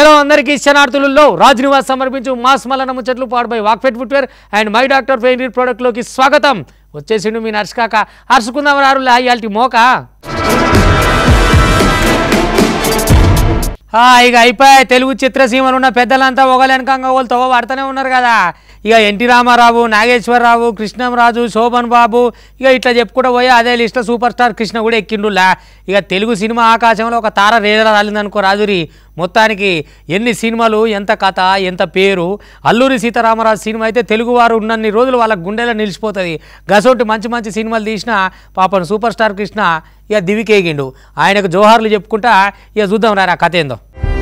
చలో అందరికీ శనార్థులలో రాజ్ నివాస్ సమర్పించు మాస్ మలన ముచ్చట్లు powered by Wakefit footwear and my doctor ఫెయిన్ ప్రోడక్ట్లోకి స్వాగతం వచ్చేసిండు మీ నర్స్ కాక అరుచుకుందాం రారు ఇయాల్టి మోక ఆ, ఇక అయిపోయాయి తెలుగు చిత్రసీమలు ఉన్న పెద్దలంతా ఒకలెనకంగా వాళ్ళు తవ్వ పడుతూనే ఉన్నారు కదా ఇక ఎన్టీ రామారావు నాగేశ్వరరావు కృష్ణంరాజు శోభన్ బాబు ఇక ఇట్లా చెప్పుకుంటూ పోయి అదే లిస్ట్లో సూపర్ స్టార్ కృష్ణ కూడా ఎక్కిండులా ఇక తెలుగు సినిమా ఆకాశంలో ఒక తార రేదర రాలిందనుకో రాజురి మొత్తానికి ఎన్ని సినిమాలు ఎంత కథ ఎంత పేరు అల్లూరి సీతారామరాజు సినిమా అయితే తెలుగువారు ఉన్నన్ని రోజులు వాళ్ళ గుండెలో నిలిచిపోతుంది గసోటి మంచి మంచి సినిమాలు తీసిన పాపం సూపర్ స్టార్ కృష్ణ ఇక దివికేగిండు ఆయనకు జోహార్లు చెప్పుకుంటా ఇక చూద్దాం రా కథ ఏందో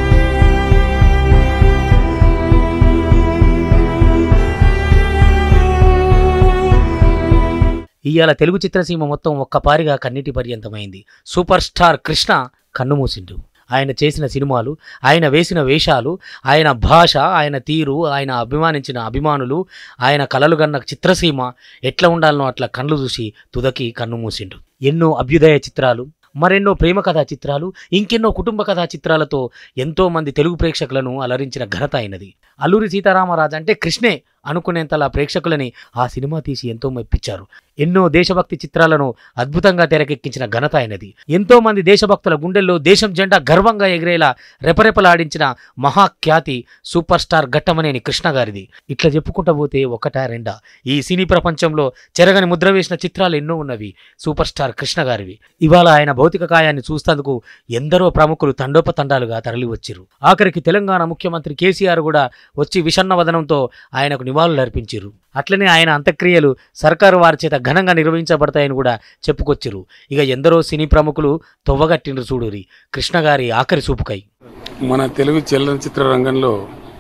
ఇవాళ తెలుగు చిత్రసీమ మొత్తం ఒక్కపారిగా కన్నీటి పర్యంతమైంది సూపర్ స్టార్ కృష్ణ కన్నుమూసిండు ఆయన చేసిన సినిమాలు ఆయన వేసిన వేషాలు ఆయన భాష ఆయన తీరు ఆయన అభిమానించిన అభిమానులు ఆయన కలలుగన్న చిత్రసీమ ఎట్లా ఉండాలనో అట్లా కళ్ళు చూసి తుదకి కన్ను మూసిండు ఎన్నో అభ్యుదయ చిత్రాలు మరెన్నో ప్రేమ కథా చిత్రాలు ఇంకెన్నో కుటుంబ కథా చిత్రాలతో ఎంతో మంది తెలుగు ప్రేక్షకులను అలరించిన ఘనత అయినది అల్లూరి సీతారామరాజు అంటే కృష్ణే అనుకునేంతలా ప్రేక్షకులని ఆ సినిమా తీసి ఎంతో మెప్పించారు ఎన్నో దేశభక్తి చిత్రాలను అద్భుతంగా తెరకెక్కించిన ఘనత అయినది ఎంతో మంది దేశభక్తుల గుండెల్లో దేశం జెండా గర్వంగా ఎగిరేలా రెపరెపలాడించిన మహాఖ్యాతి సూపర్ స్టార్ ఘట్టమనేని కృష్ణ గారిది ఇట్లా చెప్పుకుంటా పోతే ఒకటా రెండా ఈ సినీ ప్రపంచంలో చెరగని ముద్ర వేసిన చిత్రాలు ఎన్నో ఉన్నవి సూపర్ స్టార్ కృష్ణ గారివి ఇవాళ ఆయన భౌతిక కాయాన్ని చూస్తందుకు ఎందరో ప్రముఖులు తండోపతండాలుగా తరలి వచ్చిర్రు ఆఖరికి తెలంగాణ ముఖ్యమంత్రి కేసీఆర్ కూడా వచ్చి విషన్న వదనంతో ఆయనకు నివాళులు అర్పించారు అట్లనే ఆయన అంత్యక్రియలు సర్కారు వారి చేత ఘనంగా నిర్వహించబడతాయని కూడా చెప్పుకొచ్చిరు ఇక ఎందరో సినీ ప్రముఖులు తొవ్వగట్టిండ్రు చూడురి కృష్ణ గారి ఆఖరి చూపుకై మన తెలుగు చలనచిత్ర రంగంలో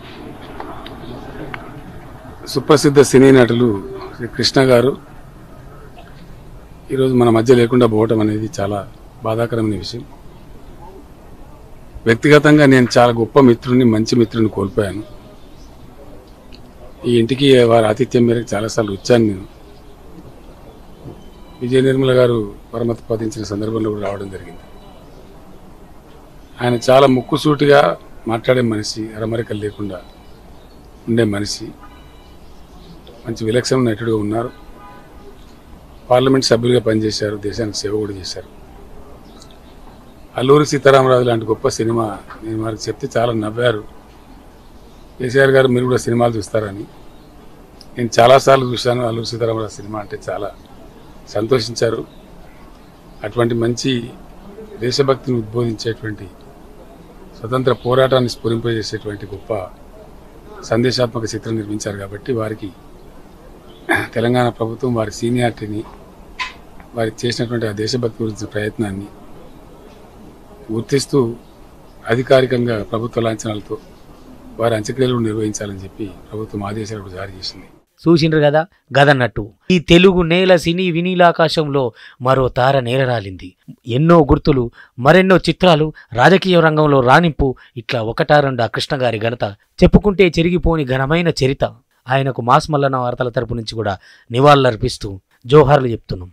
సుప్రసిద్ధ సినీ నటులు శ్రీ కృష్ణ గారు ఈరోజు మన మధ్య లేకుండా పోవటం అనేది చాలా బాధాకరమైన విషయం వ్యక్తిగతంగా నేను చాలా గొప్ప మిత్రుని మంచి మిత్రుని కోల్పోయాను ఈ ఇంటికి వారి ఆతిథ్యం మేరకు చాలాసార్లు వచ్చాను నేను విజయ నిర్మల గారు పరమత పదించిన సందర్భంలో కూడా రావడం జరిగింది ఆయన చాలా ముక్కుసూటిగా మాట్లాడే మనిషి అరమరికలు లేకుండా ఉండే మనిషి మంచి విలక్షణ నటుడుగా ఉన్నారు పార్లమెంట్ సభ్యులుగా పనిచేశారు దేశానికి సేవ కూడా చేశారు అల్లూరి సీతారామరాజు లాంటి గొప్ప సినిమా నేను వారికి చెప్తే చాలా నవ్వారు కేసీఆర్ గారు మీరు కూడా సినిమాలు చూస్తారని నేను చాలాసార్లు చూశాను అల్లూరి సీతారామరాజు సినిమా అంటే చాలా సంతోషించారు అటువంటి మంచి దేశభక్తిని ఉద్బోధించేటువంటి స్వతంత్ర పోరాటాన్ని స్ఫురింపజేసేటువంటి గొప్ప సందేశాత్మక చిత్రం నిర్మించారు కాబట్టి వారికి తెలంగాణ ప్రభుత్వం వారి సీనియారిటీని వారి చేసినటువంటి ఆ దేశభక్తి గురించిన ప్రయత్నాన్ని గుర్తిస్తూ అధికారికంగా ప్రభుత్వ లాంఛనాలతో వారి అంత్యక్రియలు నిర్వహించాలని చెప్పి ప్రభుత్వం ఆదేశాలు కూడా జారీ చేసింది చూసిండ్రు కదా గదన్నట్టు ఈ తెలుగు నేల సినీ వినీలాకాశంలో మరో తార నేలరాలింది ఎన్నో గుర్తులు మరెన్నో చిత్రాలు రాజకీయ రంగంలో రాణింపు ఇట్లా ఒకటా రెండు ఆ కృష్ణ గారి ఘనత చెప్పుకుంటే చెరిగిపోని ఘనమైన చరిత ఆయనకు మాస్ మల్లన్న వార్తల తరపు నుంచి కూడా నివాళులర్పిస్తూ జోహార్లు చెప్తున్నాం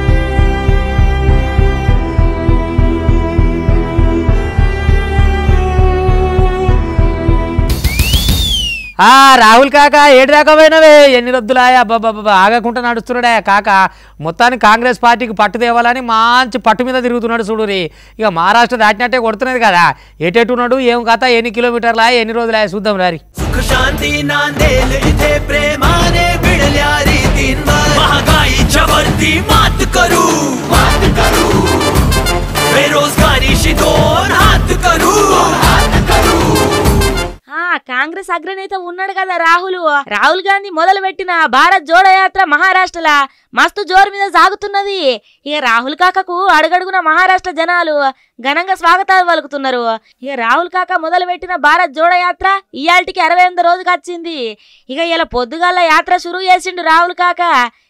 ఆ రాహుల్ కాక ఏడు దాకా పోయినవే ఎన్ని రద్దులాయా బాబా ఆగకుండా నడుస్తున్నాడా కాక మొత్తానికి కాంగ్రెస్ పార్టీకి పట్టు తేవాలని మంచి పట్టు మీద తిరుగుతున్నాడు చూడు రే ఇక మహారాష్ట్ర దాటినట్టే కొడుతున్నది కదా ఎటెట్టున్నాడు ఏం కథ ఎన్ని కిలోమీటర్లా ఎన్ని రోజులా చూద్దాం రారి सुख शांती नांदेल इथे प्रेमाने भिडल्या रीतींवर महागाईच्या वरती मात करू मात करू बेरोजगारीशी दोन हात करू हात करू ఆ కాంగ్రెస్ అగ్రనేత ఉన్నాడు కదా రాహుల్ రాహుల్ గాంధీ మొదలు పెట్టిన భారత్ జోడో యాత్ర మహారాష్ట్రలా మస్తు జోరు మీద సాగుతున్నది ఇక రాహుల్ కాకకు అడుగడుగున మహారాష్ట్ర జనాలు ఘనంగా స్వాగతాలు పలుకుతున్నారు ఇక రాహుల్ కాక మొదలు పెట్టిన భారత్ జోడో యాత్ర ఇయాల్టికి అరవై ఎనిమిది రోజుకి వచ్చింది ఇక ఇలా పొద్దుగాల యాత్ర షురూ చేసిండు రాహుల్ కాక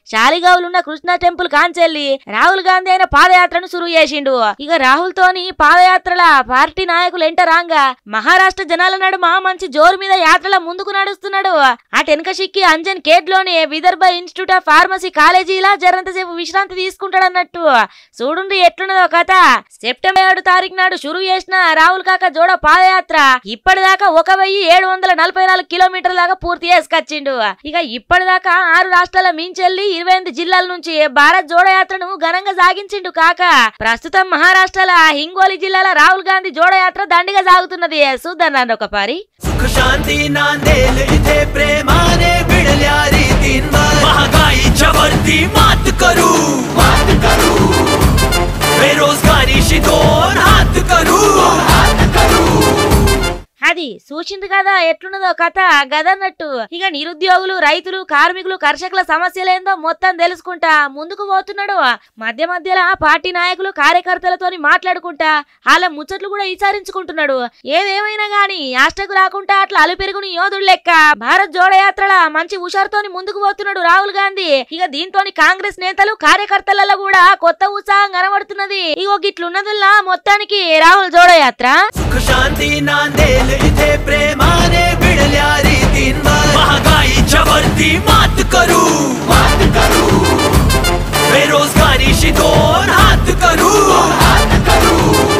శాలిగావులున్న కృష్ణ టెంపుల్ కాంచెల్లి రాహుల్ గాంధీ అయిన పాదయాత్రను సురువు చేసిండు ఇక రాహుల్ తోని పాదయాత్రల పార్టీ నాయకులు ఎంట రాంగా మహారాష్ట్ర జనాల నడుమ మంచి జోరు మీద యాత్రల ముందుకు నడుస్తున్నాడు ఆ టెనక సిక్కి అంజన్ కేట్ లోని విదర్భ ఇన్స్టిట్యూట్ ఆఫ్ ఫార్మసీ కాలేజీలా జరంతసేపు విశ్రాంతి తీసుకుంటాడన్నట్టు చూడుండి ఎట్లున్నదో కథ సెప్టెంబర్ ఏడు తారీఖు నాడు షురు చేసిన రాహుల్ కాక జోడ పాదయాత్ర ఇప్పటిదాకా ఒక వెయ్యి ఏడు వందల నలభై నాలుగు కిలోమీటర్ల దాకా పూర్తి చేసుకొచ్చిండు ఇక ఇప్పటిదాకా ఆరు రాష్ట్రాల మించెల్లి ఇరవై ఎనిమిది జిల్లాల నుంచి భారత్ జోడ యాత్రను ఘనంగా సాగించిండు కాక ప్రస్తుతం మహారాష్ట్రల హింగోలి జిల్లాల రాహుల్ గాంధీ జోడ యాత్ర దండిగా సాగుతున్నది చూద్దాం ఒక పారి सुख शांती नांदेल इथे प्रेमाने भिडल्या रीतींवर महागाईच्या वरती मात करू मात करू बेरोजगारीशी दोन हात करू हात करू అది చూసింది కదా ఎట్లున్నదో కథ గదన్నట్టు ఇక నిరుద్యోగులు రైతులు కార్మికులు కర్షకుల సమస్యలేందో మొత్తం తెలుసుకుంటా ముందుకు పోతున్నాడు మధ్య మధ్యలో పార్టీ నాయకులు కార్యకర్తలతోని మాట్లాడుకుంటా వాళ్ళ ముచ్చట్లు కూడా విచారించుకుంటున్నాడు ఏదేమైనా గాని యాస్టకు రాకుండా అట్లా అలుపెరుగుని యోధుడు లెక్క భారత్ జోడయాత్రల మంచి హుషారుతోని ముందుకు పోతున్నాడు రాహుల్ గాంధీ ఇక దీంతోని కాంగ్రెస్ నేతలు కార్యకర్తలలో కూడా కొత్త ఉత్సాహం కనబడుతున్నది ఇగో గిట్లున్నదిల్లా మొత్తానికి రాహుల్ జోడయాత్ర सुख शांती नांदेल इथे प्रेमाने भिडल्या रीतींवर महागाईच्या वरती मात करू मात करू बेरोजगारीशी दोन हात करू हात करू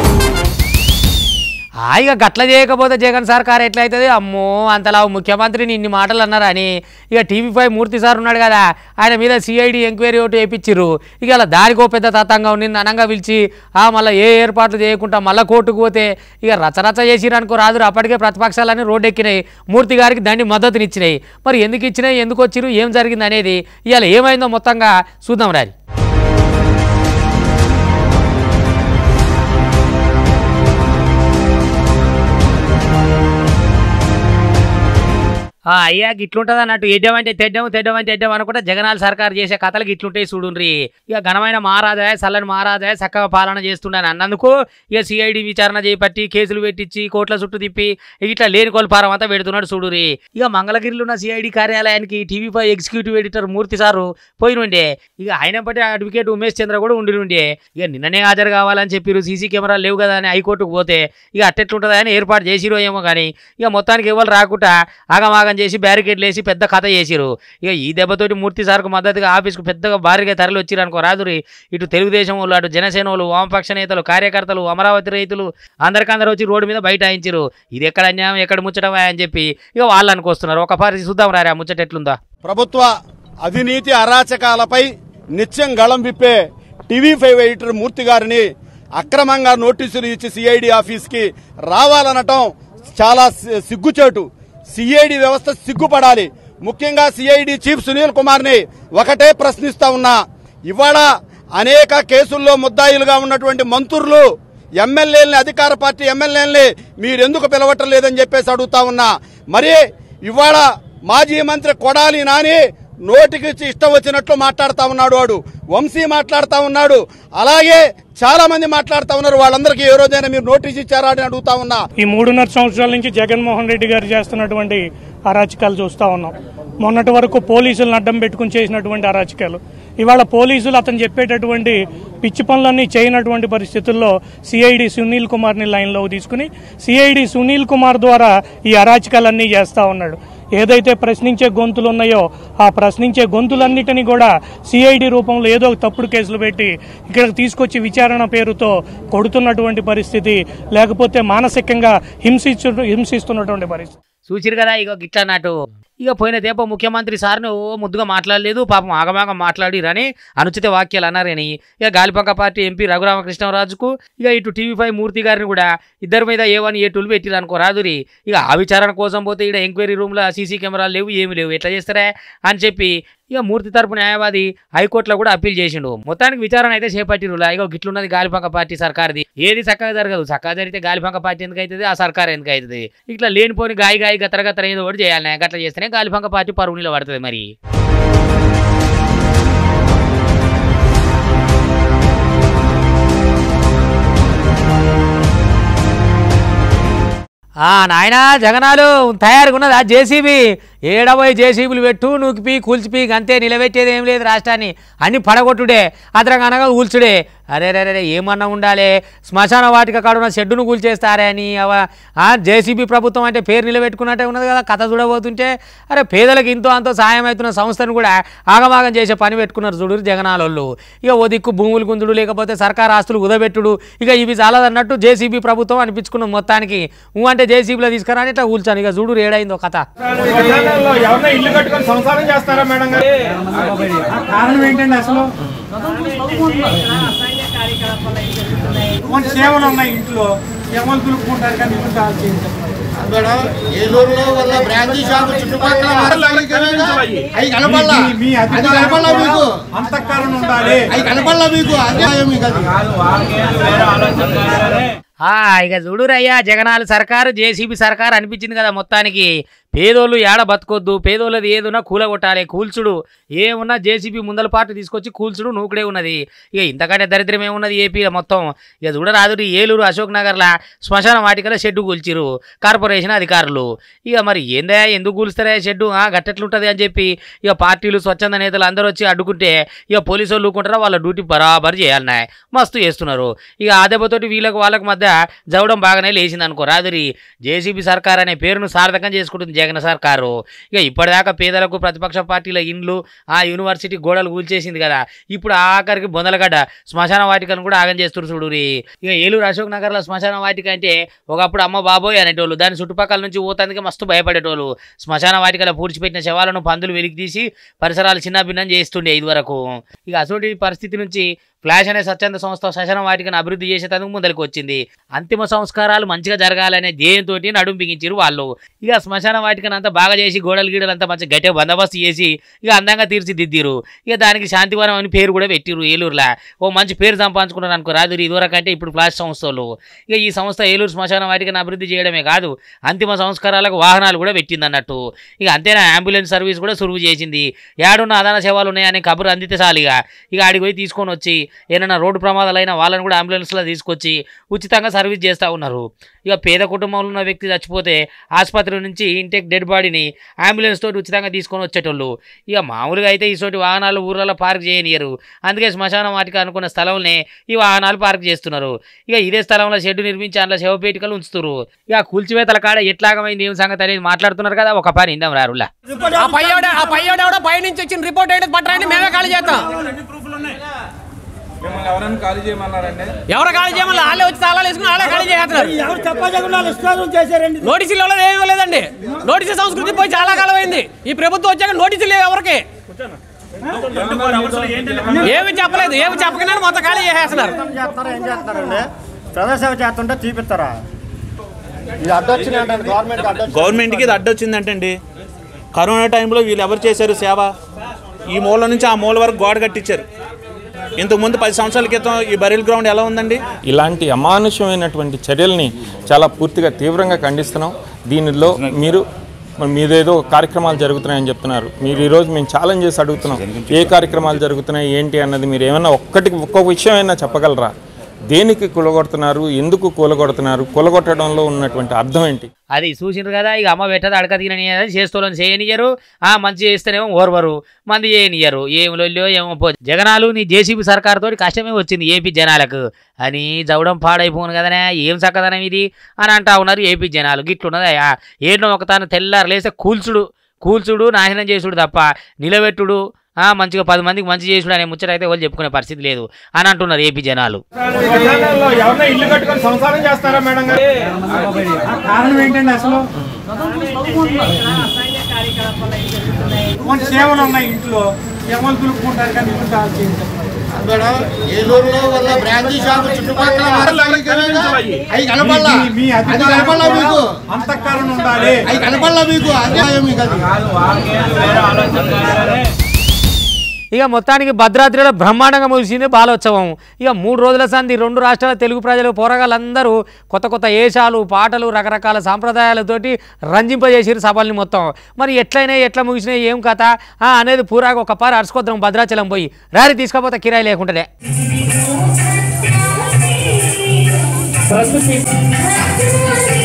ఆ, ఇక గట్ల చేయకపోతే జగన్ సర్కార్ ఎట్లయితుంది అమ్మో అంతలా ముఖ్యమంత్రిని ఇన్ని మాటలు అన్నారు అని ఇక టీవీ ఫైవ్ మూర్తి సార్ ఉన్నాడు కదా ఆయన మీద సిఐడి ఎంక్వైరీ ఒకటి వేయించిర్రు ఇక అలా దానికో పెద్ద తతంగా నిన్ను అనంగా పిలిచి ఆ మళ్ళీ ఏ ఏర్పాట్లు చేయకుండా మళ్ళీ కోర్టుకు పోతే ఇక రచరచ చేసిరు అనుకో రాదురు అప్పటికే ప్రతిపక్షాలన్నీ రోడ్డు ఎక్కినాయి మూర్తి గారికి దండి మద్దతునిచ్చినాయి మరి ఎందుకు ఇచ్చినాయి ఎందుకు వచ్చిరు ఏం జరిగింది అనేది ఇవాళ ఏమైందో మొత్తంగా చూద్దాం రాని ఆ, అయ్యా గిట్లుంటది అన్నట్టు ఎడ్డం అంటే తెడ్డం తెడ్డం అంటే ఎడ్డం అనుకుంటే జగనాల సర్కార్ చేసే కథలు గిట్లుంటాయి చూడుండ్రి ఇక ఘనమైన మహారాజా చల్లని మహారాజా చక్కగా పాలన చేస్తుండని అన్నందుకు ఇక సిఐడి విచారణ చేపట్టి కేసులు పెట్టించి కోట్ల చుట్టూ తిప్పి ఇట్లా లేని కోల్పారం అంతా పెడుతున్నాడు చూడురి ఇక మంగళగిరిలో ఉన్న సిఐడి కార్యాలయానికి TV five executive editor Murthy సారు పోయినుండే ఇక ఆయన బట్టి అడ్వకేట్ ఉమేష్ చంద్ర కూడా ఉండి ఉండే ఇక నిన్ననే హాజరు కావాలని చెప్పిరు సీసీ కెమెరాలు లేవు కదా అని హైకోర్టుకు పోతే ఇక అట్టెట్లుంటుందా అని ఏర్పాటు చేసిరో ఏమో కానీ ఇక మొత్తానికి ఎవరు రాకుండా ఆగమాగం చేసి బ్యారికేడ్లు వేసి పెద్ద కథ చేసిరు ఇక ఈ దెబ్బతోటి మూర్తి సార్కు మద్దతుగా ఆఫీస్కు పెద్దగా భారీగా తరలి వచ్చిరు అనుకో రాదురి ఇటు తెలుగుదేశం వాళ్ళు అటు జనసేన వాళ్ళు వామపక్ష నేతలు కార్యకర్తలు అమరావతి రైతులు అందరికందరూ వచ్చి రోడ్డు మీద బైఠాయించిరు ఇది ఎక్కడ అన్యాయం ఎక్కడ ముచ్చటమా అని చెప్పి ఇక వాళ్ళు అనుకొస్తున్నారు ఒక పారి చూద్దాం రారా ఆ ముచ్చట ఎట్లుందా ప్రభుత్వ అవినీతి అరాచకాలపై నిత్యం గళం విప్పే టీవీ ఫైవ్ ఎడిటర్ మూర్తి గారిని అక్రమంగా నోటీసులు ఇచ్చి సిఐడి ఆఫీస్కి రావాలనటం చాలా సి- సిగ్గుచేటు సిఐడి వ్యవస్థ సిగ్గుపడాలి ముఖ్యంగా సిఐడి చీఫ్ సునీల్ కుమార్ని ఒకటే ప్రశ్నిస్తా ఉన్నా ఇవాళ అనేక కేసుల్లో ముద్దాయిలుగా ఉన్నటువంటి మంత్రులు ఎమ్మెల్యేలని అధికార పార్టీ ఎమ్మెల్యేలని మీరెందుకు పిలవటం లేదని చెప్పేసి అడుగుతా ఉన్నా మరి ఇవాళ మాజీ మంత్రి కొడాలి నాని నోటికి ఇచ్చి ఇష్టం వచ్చినట్లు మాట్లాడుతా ఉన్నాడు వాడు వంశీ మాట్లాడుతా ఉన్నాడు అలాగే చాలా మంది మాట్లాడుతా ఉన్నారు వాళ్ళందరికీ ఏ రోజైనా మీరు నోటీస్ ఇచ్చారా అని అడుగుతా ఉన్నా ఈ మూడున్నర సంవత్సరాల నుంచి జగన్మోహన్ రెడ్డి గారు చేస్తున్నటువంటి అరాచకాలు చూస్తా ఉన్నాం మొన్నటి వరకు పోలీసులను అడ్డం పెట్టుకుని చేసినటువంటి అరాచకాలు ఇవాళ పోలీసులు అతను చెప్పేటటువంటి పిచ్చి పనులన్నీ చేయనటువంటి పరిస్థితుల్లో సిఐడి సునీల్ కుమార్ని లైన్లో తీసుకుని సిఐడి సునీల్ కుమార్ ద్వారా ఈ అరాచకాలన్నీ చేస్తా ఉన్నాడు ఏదైతే ప్రశ్నించే గొంతులు ఉన్నాయో ఆ ప్రశ్నించే గొంతులన్నిటినీ కూడా సిఐడి రూపంలో ఏదో ఒక తప్పుడు కేసులు పెట్టి ఇక్కడికి తీసుకొచ్చి విచారణ పేరుతో కొడుతున్నటువంటి పరిస్థితి లేకపోతే మానసికంగా హింసించు హింసిస్తున్నటువంటి పరిస్థితి చూసిరు కదా ఇక గిట్లా అన్నట్టు ఇక పోయిన తేప ముఖ్యమంత్రి సార్ను ఓ ముద్దుగా మాట్లాడలేదు పాపం ఆగమాగం మాట్లాడిరని అనుచిత వాక్యాలు అన్నారని ఇక గాలిపంక పార్టీ ఎంపీ రఘురామకృష్ణరాజుకు ఇక ఇటు టీవీ ఫైవ్ మూర్తి గారిని కూడా ఇద్దరి మీద ఏ వన్ ఏ టూలు పెట్టిరు అనుకో రాదురి ఇక ఆ విచారణ కోసం పోతే ఇక్కడ ఎంక్వైరీ రూమ్లో సీసీ కెమెరాలు లేవు ఏమి లేవు ఎట్లా చేస్తారా అని చెప్పి ఇక మూర్తి తరపు న్యాయవాది హైకోర్టులో కూడా అప్పీల్ చేసిండు మొత్తానికి విచారణ అయితే చేపట్టిరు ఇక గిట్లున్నది గాలిపంక పార్టీ సర్కార్ది ఏది చక్కగా జరగదు చక్కగా జరిగితే గాలిపంక పార్టీ ఎందుకు అవుతుంది ఆ సర్కార్ ఎందుకు అవుతుంది ఇట్లా లేనిపోని గాయ గాయ గతర గతర ఏదో ఒకటి చేయాలి గట్ల చేస్తేనే గాలిపంక పార్టీ పరువు నిలబడుతుంది మరి ఆ నాయనా జగనాలు తయారుగా ఉన్నదా జేసీబీ ఏడబోయి జేసీబీలు పెట్టు నూకిపి కూల్చిపి అంతే నిలబెట్టేది ఏం లేదు రాష్ట్రాన్ని అన్ని పడగొట్టుడే అతరగనగా కూల్చుడే అరే రే రే ఏమన్నా ఉండాలి శ్మశాన వాటిక కాడున్న షెడ్డును కూల్చేస్తారే అని అవ ఆ జేసీబీ ప్రభుత్వం అంటే పేరు నిలబెట్టుకున్నట్టే ఉన్నది కదా కథ చూడబోతుంటే అరే పేదలకు ఇంతో అంతో సాయం అవుతున్న సంస్థను కూడా ఆగమాగం చేసే పని పెట్టుకున్నారు చూడు జగనాలోళ్ళు ఇక ఓ దిక్కు భూములు గుంజుడు లేకపోతే సర్కారు ఆస్తులు కుదబెట్టుడు ఇక ఇవి చాలదన్నట్టు జేసీబీ ప్రభుత్వం అనిపించుకున్నాం మొత్తానికి ఊ అంటే జేసీబీలో తీసుకురా అని ఇట్లా కూల్చాను ఇక చూడు ఏడైందో కథ ఎవరైనా ఇల్లు కట్టుకొని సంసారం చేస్తారా మేడం గారు ఆ కారణం ఏంటండి అసలు కొన్ని సేవలు ఉన్నాయి ఇంట్లో సేవలు దులుపుకుంటారు కానీ ఇల్లు కాల్ చేయించారు ఏలూరులో వల్ల బ్రాంచీ షాప్ చుట్టుపక్కల అవి కనపడలా మీ- మీ అది కనపడలా అధికారం మీకు అంతఃకరణ ఉండాలి అవి కనపడలా మీకు అదే మీకు అది ఆ, ఇక చూడురయ్యా జగనాలు సర్కారు జేసీబీ సర్కారు అనిపించింది కదా మొత్తానికి పేదోళ్ళు ఏడ బతకొద్దు పేదోళ్ళది ఏదున్నా కూలగొట్టాలి కూల్చుడు ఏమున్నా జేసీబీ ముందల పాటు తీసుకొచ్చి కూల్చుడు నూకుడే ఉన్నది ఇక ఇంతకంటే దరిద్రం ఏమున్నది ఏపీలో మొత్తం ఇక చూడరాదు ఈ ఏలూరు అశోక్ నగర్లా శ్మశాన వాటికలో షెడ్డు కూల్చిరు కార్పొరేషన్ అధికారులు ఇక మరి ఏందా ఎందుకు కూల్స్తారా షెడ్డు ఆ, గట్టెట్లుంటది అని చెప్పి ఇక పార్టీలు స్వచ్ఛంద నేతలు అందరూ వచ్చి అడ్డుకుంటే ఇక పోలీసు వాళ్ళు ఊరుకుంటారా వాళ్ళ డ్యూటీ బరాబర్ చేయాలన్నా మస్తు చేస్తున్నారు ఇక ఆ దెబ్బతోటి వీళ్ళకు వాళ్ళకి మధ్య జవడం బాగానే లేచింది అనుకో రాదురి జేసీబీ సర్కార్ అనే పేరును సార్థకం చేసుకుంటుంది జగన్ సర్కారు ఇక ఇప్పటిదాకా పేదలకు ప్రతిపక్ష పార్టీల ఇండ్లు ఆ యూనివర్సిటీ గోడలు కూల్చేసింది కదా ఇప్పుడు ఆఖరికి బొందలగడ్డ శ్మశాన వాటికను కూడా ఆగం చేస్తున్నారు చూడురి ఇక ఏలూరు అశోక్ నగర్లో శ్మశాన వాటిక అంటే ఒకప్పుడు అమ్మ బాబోయ్ అనేటోళ్ళు దాని చుట్టుపక్కల నుంచి పోతందుకే మస్తు భయపడేటోళ్ళు శ్మశాన వాటికలో పూడ్చిపెట్టిన శవాలను పందులు వెలికి తీసి పరిసరాలు చిన్నభిన్నం చేస్తుండే ఇది వరకు ఇక అటువంటి పరిస్థితి నుంచి ఫ్లాష్ అనే స్వచ్ఛంద సంస్థ శ్మశాన వాటికను అభివృద్ధి చేసేందుకు ముందరికి వచ్చింది అంతిమ సంస్కారాలు మంచిగా జరగాలనే ధ్యేయంతో నడుం బిగించారు వాళ్ళు ఇక శ్మశాన వాటికను అంతా బాగా చేసి గోడలు గీడలు అంతా మంచిగా గట్టిగా బందోబస్తు చేసి ఇక అందంగా తీర్చిదిద్దిరు ఇక దానికి శాంతివనం అని పేరు కూడా పెట్టిరు ఏలూరులో ఓ మంచి పేరు సంపాదించుకున్నారు అనుకో రాదు ఇదివరకు అంటే ఇప్పుడు ఫ్లాష్ సంస్థలు ఇక ఈ సంస్థ ఏలూరు శ్మశాన వాటికను అభివృద్ధి చేయడమే కాదు అంతిమ సంస్కారాలకు వాహనాలు కూడా పెట్టింది అన్నట్టు ఇక అంతేనా అంబులెన్స్ సర్వీస్ కూడా సులువు చేసింది ఏడున్న అదన సేవలు ఉన్నాయని కబురు అందితే చాలిగా ఇక ఆడికి పోయి తీసుకొని వచ్చి ఏదైనా రోడ్డు ప్రమాదాలైన వాళ్ళని కూడా అంబులెన్స్లో తీసుకొచ్చి ఉచితంగా సర్వీస్ చేస్తూ ఉన్నారు ఇక పేద కుటుంబంలో ఉన్న వ్యక్తి చచ్చిపోతే ఆసుపత్రి నుంచి ఇంటెక్ డెడ్ బాడీని అంబులెన్స్ తోటి ఉచితంగా తీసుకొని వచ్చేటోళ్ళు ఇక మామూలుగా అయితే ఈసోటి వాహనాలు ఊర్లలో పార్క్ చేయనియరు అందుకే శ్మశానం వాటికి అనుకున్న స్థలంలోనే ఈ వాహనాలు పార్క్ చేస్తున్నారు ఇక ఇదే స్థలంలో షెడ్ నిర్మించి అందులో శవపేటికలు ఉంచుతున్నారు ఇక కూల్చివేతల కాడ ఎట్లాగమైంది ఏం సంగతి అనేది మాట్లాడుతున్నారు కదా ఒక పని ఇందాం రారులా ఆ పయ్యోడ ఆ పయ్యోడ ఎవడో బయట నుంచి వచ్చిన రిపోర్ట్ ఏంటి పట్టరాని మేమే ఖాళీ చేస్తాం మిమ్మల్ని ఎవరైనా ఖాళీ చేయమన్నారండి ఎవరు ఖాళీ చేయమని వాళ్ళే వచ్చి తాళాలు వేసుకుని వాళ్ళే ఖాళీ చేస్తున్నారు ఎవరు చెప్పకుండా ఇష్టాలు చేశారండి నోటీసులు ఇవ్వలేదు ఏమీ ఇవ్వలేదండి నోటీసు సంస్కృతి పోయి చాలా కాలం అయింది ఈ ప్రభుత్వం వచ్చాక నోటీసులు లేవు ఎవరికి ఏమి చెప్పలేదు ఏమి చెప్పకుండా మొత్తం ఖాళీ చేసేస్తున్నారు చేస్తారా ఏం చేస్తారండి ప్రదర్శన చేస్తుంటే చూపిస్తారా ఇది అడ్డొచ్చినాయి అంటే గవర్నమెంట్ అడ్డొచ్చి గవర్నమెంట్కి ఇది అడ్డొచ్చిందంటండి కరోనా టైంలో వీళ్ళు ఎవరు చేశారు సేవ ఈ మూల నుంచి ఆ మూల వరకు గోడ కట్టించారు ఇంతకుముందు పది సంవత్సరాల క్రితం ఈ బరిల్ గ్రౌండ్ ఎలా ఉందండి ఇలాంటి అమానుషమైనటువంటి చర్యల్ని చాలా పూర్తిగా తీవ్రంగా ఖండిస్తున్నాం దీనిలో మీరు మరి మీదేదో కార్యక్రమాలు జరుగుతున్నాయని చెప్తున్నారు మీరు ఈరోజు మేము ఛాలెంజ్ చేసి అడుగుతున్నాం ఏ కార్యక్రమాలు జరుగుతున్నాయి ఏంటి అన్నది మీరు ఏమైనా ఒక్కటికి ఒక్క విషయం అయినా చెప్పగలరా దేనికి కూలగొడుతున్నారు ఎందుకు కూలగొడుతున్నారు కూలగొట్టడంలో ఉన్నటువంటి అర్థం ఏంటి అది చూసిండ్రు కదా ఇక అమ్మ పెట్టదు అడక తినని చేస్తోళ్ళని చేయనియరు ఆ మంచి చేస్తేనేమో ఓర్వరు మంది చేయనియరు ఏం లొల్లో ఏమో పో జగనాలు నీ జేసీబీ సర్కార్ తోటి కష్టమే వచ్చింది ఏపీ జనాలకు అని జవడం పాడైపోను కదనే ఏం చక్కదనం ఇది అని అంటా ఉన్నారు ఏపీ జనాలు గిట్లున్నదయ్యా ఏంటో ఒక తాను తెల్లారు లేస్తే కూల్చుడు కూల్చుడు నాశనం చేసుడు తప్ప నిలబెట్టుడు ఆ, మంచిగా పది మందికి మంచి చేసుడు అనే ముచ్చట అయితే వాళ్ళు చెప్పుకునే పరిస్థితి లేదు అని అంటున్నారు ఏపీ జనాలు ఎవరైనా ఇల్లు కట్టుకొని సంసారం చేస్తారా మేడం గారు ఆ కారణం ఏంటండి అసలు కొన్ని సేవలు ఉన్నాయి ఇంట్లో సేవలు దులుపుకుంటారు కానీ ఇల్లు కాల్ చేయించారు ఏలూరులో వల్ల బ్రాంచీ షాప్ చుట్టుపక్కల అవి కనపడలా మీ- మీ అది అధికారం కనపడలా మీకు అంతఃకరణ ఉండాలి అవి కనపడలా మీకు అదే మీకు అది ఇక మొత్తానికి భద్రాద్రిలో బ్రహ్మాండంగా ముగిసింది బాలోత్సవం ఇక మూడు రోజుల సంది రెండు రాష్ట్రాల తెలుగు ప్రజలు పోరగాళ్ళందరూ కొత్త కొత్త ఏషాలు పాటలు రకరకాల సాంప్రదాయాలతోటి రంజింపజేసిరు సభల్ని మొత్తం మరి ఎట్లయినా ఎట్లా ముగిసినాయి ఏం కథ ఆ, అనేది పూరాగా ఒక పారి అరుచుకొద్దాం భద్రాచలం పోయి రారి తీసుకపోతే కిరాయి లేకుండానే ప్రస్తుతి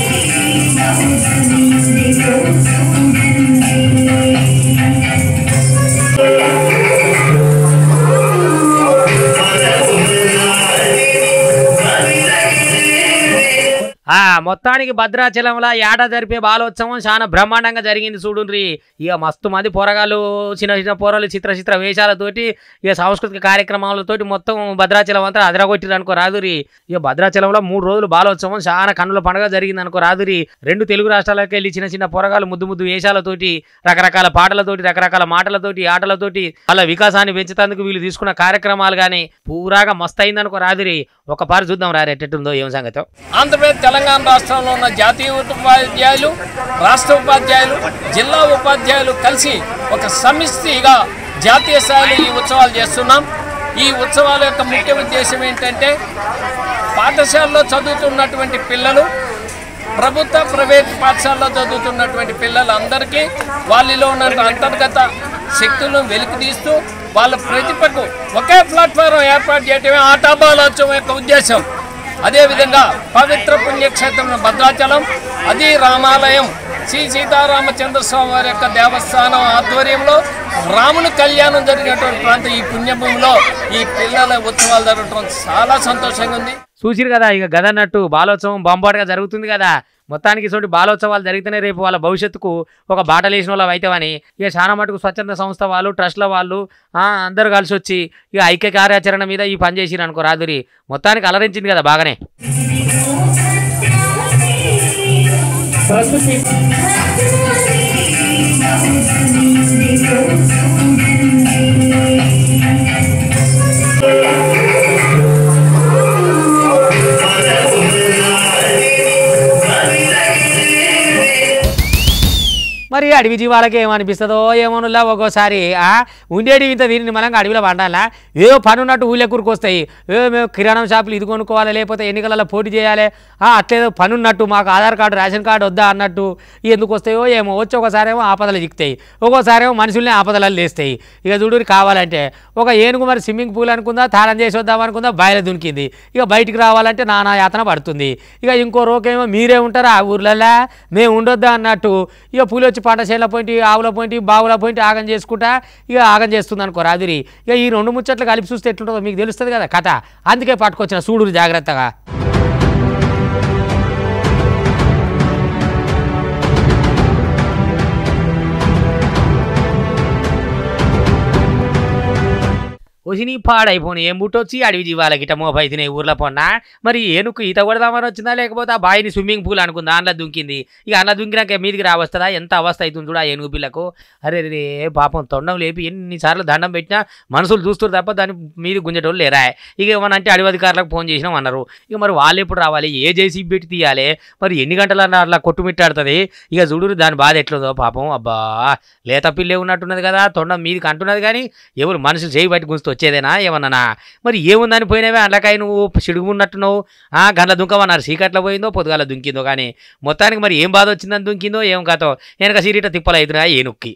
ఆ మొత్తానికి భద్రాచలంలో ఏట జరిపే బాలోత్సవం చాలా బ్రహ్మాండంగా జరిగింది చూడుండ్రి ఇక మస్తు మంది పోరగాళ్ళు చిన్న చిన్న పోరలు చిత్ర చిత్ర వేషాలతోటి ఇక సాంస్కృతిక కార్యక్రమాలతోటి మొత్తం భద్రాచలం అంతా అదరగొట్టిరు అనుకో రాదురి ఇక భద్రాచలంలో మూడు రోజులు బాలోత్సవం చాలా కన్నుల పండుగ జరిగింది అనుకో రాదురి రెండు తెలుగు రాష్ట్రాలకు వెళ్ళి చిన్న చిన్న పోరగాళ్ళు ముద్దు ముద్దు వేషాలతోటి రకరకాల పాటలతోటి రకరకాల మాటలతోటి ఆటలతోటి వాళ్ళ వికాసాన్ని పెంచుతందుకు వీళ్ళు తీసుకున్న కార్యక్రమాలు కానీ పూరాగా మస్తు అయిందనుకో రాదురి ఒక పారి చూద్దాం రా ఎట్టెట్టుందో ఏం సంగతో ఆంధ్రప్రదేశ్ తెలంగాణ రాష్ట్రంలో ఉన్న జాతీయ ఉపాధ్యాయులు రాష్ట్ర ఉపాధ్యాయులు జిల్లా ఉపాధ్యాయులు కలిసి ఒక సమిష్టిగా జాతీయ స్థాయిలో ఈ ఉత్సవాలు చేస్తున్నాం ఈ ఉత్సవాల యొక్క ముఖ్య ఉద్దేశం ఏంటంటే పాఠశాలలో చదువుతున్నటువంటి పిల్లలు ప్రభుత్వ ప్రైవేట్ పాఠశాలలో చదువుతున్నటువంటి పిల్లలందరికీ వాళ్ళలో ఉన్న అంతర్గత శక్తులను వెలికితీస్తూ వాళ్ళ ప్రతిభకు ఒకే ప్లాట్ఫారం ఏర్పాటు చేయటమే ఆటాబాలోత్సవం యొక్క ఉద్దేశం అదేవిధంగా పవిత్ర పుణ్యక్షేత్రం భద్రాచలం అది రామాలయం శ్రీ సీతారామచంద్ర స్వామి వారి యొక్క దేవస్థానం ఆధ్వర్యంలో రాముని కళ్యాణం జరిగినటువంటి ప్రాంతం ఈ పుణ్యభూమిలో ఈ పిల్లల ఉత్సవాలు జరగడం చాలా సంతోషంగా ఉంది చూసిరు కదా ఇక గదన్నట్టు బాలోత్సవం బొంబాటుగా జరుగుతుంది కదా మొత్తానికి ఇటువంటి బాలోత్సవాలు జరిగితేనే రేపు వాళ్ళ భవిష్యత్తుకు ఒక బాట లేచిన వాళ్ళు అయితేవని ఇక చాలా మటుకు స్వచ్ఛంద సంస్థ వాళ్ళు ట్రస్ట్ల వాళ్ళు ఆ, అందరూ కలిసి వచ్చి ఇక ఐక్య కార్యాచరణ మీద ఈ పని చేసిరు అనుకో రాదురి మొత్తానికి అలరించింది కదా బాగానే మరి అడవి జీవాలకి ఏమనిపిస్తుందో ఏమోనులా ఒక్కోసారి ఆ ఉండేటి ఇంత దీనిని మనం అడవిలో వండాలా ఏదో పని ఉన్నట్టు ఊళ్ళో కూరుకొస్తాయి ఏ మేము కిరాణం షాపులు ఇది కొనుక్కోవాలి లేకపోతే ఎన్నికలలో పోటీ చేయాలి ఆ అట్లేదో పని ఉన్నట్టు మాకు ఆధార్ కార్డు రేషన్ కార్డు వద్దా అన్నట్టు ఎందుకు వస్తాయో ఏమో వచ్చి ఒకసారి ఏమో ఆపదలు చిక్కుతాయి ఒక్కోసారి ఏమో మనుషుల్ని ఆపదలు లేస్తాయి ఇక చూడూరి కావాలంటే ఒక ఏనుగు మరి స్విమ్మింగ్ పూల్ అనుకుందా తాళం చేసి వద్దాం అనుకుందా బయలు దునికింది ఇక బయటికి రావాలంటే నానా యాతన పడుతుంది ఇక ఇంకో రోకేమో మీరే ఉంటారా ఆ ఊర్లల్లో మేము ఉండొద్దా అన్నట్టు ఇక పూలు వచ్చి పంట చేల పోయింటి ఆవుల పోయింటి బావుల పోయింటి ఆగం చేసుకుంటా ఇక ఆగం చేస్తుంది అనుకో రాదురి ఇక ఈ రెండు ముచ్చట్లు కలిపి చూస్తే ఎట్లుంటుందో మీకు తెలుస్తుంది కదా కథ అందుకే పట్టుకొచ్చిన చూడురు జాగ్రత్తగా వచ్చిన పాడైపోయి ఏం బుట్టొచ్చి అడవి జీవాల గిట మోపైతే ఊర్లో పొన్నా మరి ఏనుకు ఈత కొడదామని వచ్చిందా లేకపోతే ఆ బాయిని స్విమ్మింగ్ పూల్ అనుకుందా అందులో దుంకింది ఇక అందులో దుంకినాక మీదికి రావస్తుందా ఎంత అవస్థ అవుతుంది చూడ ఆ ఏనుగు పిల్లకు అరే రే పాపం తొండం లేపి ఎన్నిసార్లు దండం పెట్టినా మనుషులు చూస్తారు తప్ప దాని మీద గుంజేటోళ్ళు లేరా ఇక ఏమన్నా అంటే అడవి అధికారులకు ఫోన్ చేసినాం అన్నారు ఇక మరి వాళ్ళు ఎప్పుడు రావాలి ఏ జేసీ పెట్టి తీయాలి మరి ఎన్ని గంటలు అన్న అట్లా కొట్టుమిట్టాడుతుంది ఇక చూడు దాని బాధ ఎట్లుందో పాపం అబ్బా లేత పిల్లే ఉన్నట్టున్నది కదా తొండం మీదికి అంటున్నది కానీ ఎవరు మనుషులు చేయి బయట గుంజుతూ వచ్చేదేనా ఏమన్నానా మరి ఏముందని పోయినవే అందులోకాయ నువ్వు సిడుగున్నట్టున్నావు ఆ గంటల దుంకమన్నారు సీకట్లో పోయిందో పొద్దుగాల దుంకిందో కానీ మొత్తానికి మరి ఏం బాధ వచ్చిందని దుంకిందో ఏం కాతో వెనక సీరిట తిప్పలు అవుతున్నా ఏనుక్కి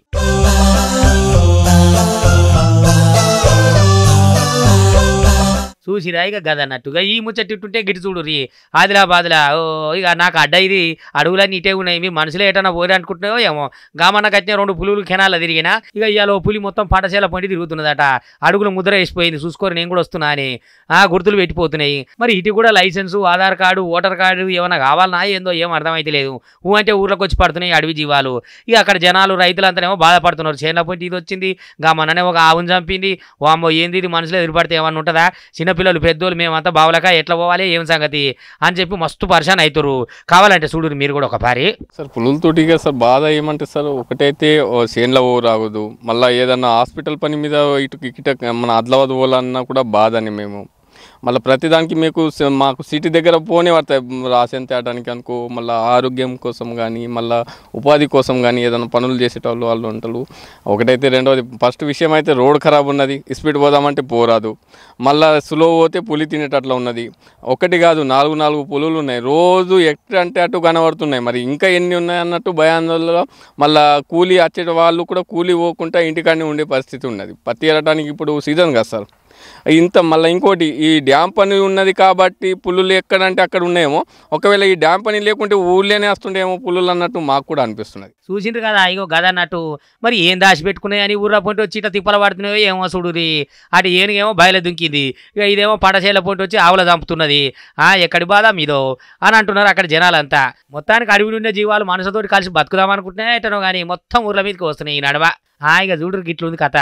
చూసిరా ఇక గదన్నట్టుగా ఈ ముచ్చట ఇట్టుంటే గిటి చూడు రీ ఆదిలాబాద్లా ఓ ఇక నాకు అడ్డ ఇది అడవులన్నీ ఇటే ఉన్నాయి మీ మనుషులు ఏటన్నా పోయి అనుకుంటున్నాయో ఏమో గామన్న కట్టిన రెండు పులులు కెనాల తిరిగినా ఇక ఇవాళ ఓ పులి మొత్తం పాఠశాల పండి తిరుగుతున్నదట అడుగులు ముద్ర వేసిపోయింది చూసుకొని నేను కూడా వస్తున్నా అని ఆ గుర్తులు పెట్టిపోతున్నాయి మరి ఇటు కూడా licence Aadhaar card voter card ఏమైనా కావాలన్నా ఏందో ఏం అర్థమైతే లేదు ఊ అంటే ఊర్లోకి వచ్చి పడుతున్నాయి అడవి జీవాలు ఇక అక్కడ జనాలు రైతులంతానేమో బాధపడుతున్నారు చేనుల పొంటి ఇది వచ్చింది గామన్ననే ఒక ఆవును చంపింది వామ్మో ఏంది ఇది మనుషులు ఎదురుపడితే ఏమన్నా ఉంటుందా చిన్నపిల్లలు పెద్దోళ్ళు మేమంతా బావులక ఎట్లా పోవాలి ఏం సంగతి అని చెప్పి మస్తు పరిశాన్ అవుతారు కావాలంటే చూడు మీరు కూడా ఒక పారి సార్ పులులతోటి ఇక సార్ బాధ ఏమంటే సార్ ఒకటైతే ఓ చేన్ల ఓ రాగదు మళ్ళీ ఏదన్నా హాస్పిటల్ పని మీద ఇటు ఇట మన ఆదిలాబాద్ పోవాలన్నా కూడా బాధని మేము మళ్ళీ ప్రతిదానికి మీకు స- మాకు సిటీ దగ్గర పోనే పడతాయి రాసేం తేయడానికి అనుకో మళ్ళీ ఆరోగ్యం కోసం కానీ మళ్ళీ ఉపాధి కోసం కానీ ఏదైనా పనులు చేసేటోళ్ళు వాళ్ళు ఉంటారు ఒకటైతే రెండవది ఫస్ట్ విషయం అయితే రోడ్ ఖరాబ్ ఉన్నది స్పీడ్ పోదామంటే పోరాదు మళ్ళీ స్లో పోతే పులి తినేటట్లా ఉన్నది ఒకటి కాదు నాలుగు నాలుగు పులులు ఉన్నాయి రోజు ఎక్కడ అంటే అటు కనబడుతున్నాయి మరి ఇంకా ఎన్ని ఉన్నాయి అన్నట్టు భయాందోళనలో మళ్ళీ కూలీ వచ్చే వాళ్ళు కూడా కూలీ పోకుండా ఇంటికాడనే ఉండే పరిస్థితి ఉన్నది పత్తి ఏరడానికి ఇప్పుడు సీజన్ కదా సార్ ఇంత మళ్ళీ ఇంకోటి ఈ డ్యామ్ పని ఉన్నది కాబట్టి పుల్లులు ఎక్కడంటే అక్కడ ఉన్నాయేమో ఒకవేళ ఈ డ్యామ్ పని లేకుంటే ఊళ్ళోనే వస్తుండేమో పుల్లులు అన్నట్టు మాకు కూడా అనిపిస్తున్నది చూసిండ్రు కదా ఇగో గద అన్నట్టు మరి ఏం దాచి పెట్టుకున్నాయని ఊర్లో పొంటి వచ్చి ఇట్లా తిప్పల పడుతున్నాయో ఏమో చూడురి అటు ఏనుగేమో బయలు దుంకింది ఇక ఇదేమో పడచేల పొంటి వచ్చి ఆవుల చంపుతున్నది ఆ ఎక్కడి బాధ మీదో అని అంటున్నారు అక్కడ జనాలంతా మొత్తానికి అడవిలో ఉండే జీవాలు మనసుతోటి కలిసి బతుకుదాం అనుకుంటున్నాయి ఎట్టనో కానీ మొత్తం ఊర్ల మీదకి వస్తున్నాయి ఈ నడవ ఆ ఇక చూడరు గిట్లుంది కథ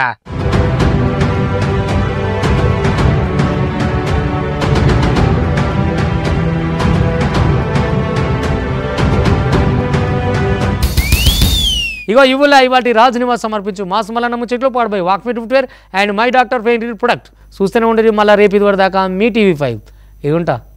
ఇగో ఇవ్వలే ఇవాటి రాజు నివాస్ సమర్పించు మాస్ మల్లన్నమ్మ చెట్లు powered by Wakefit footwear and my doctor paint product చూస్తూనే ఉండేది మళ్ళీ రేపు ఇది దాకా మీ టీవీ ఫైవ్ ఇగుంటా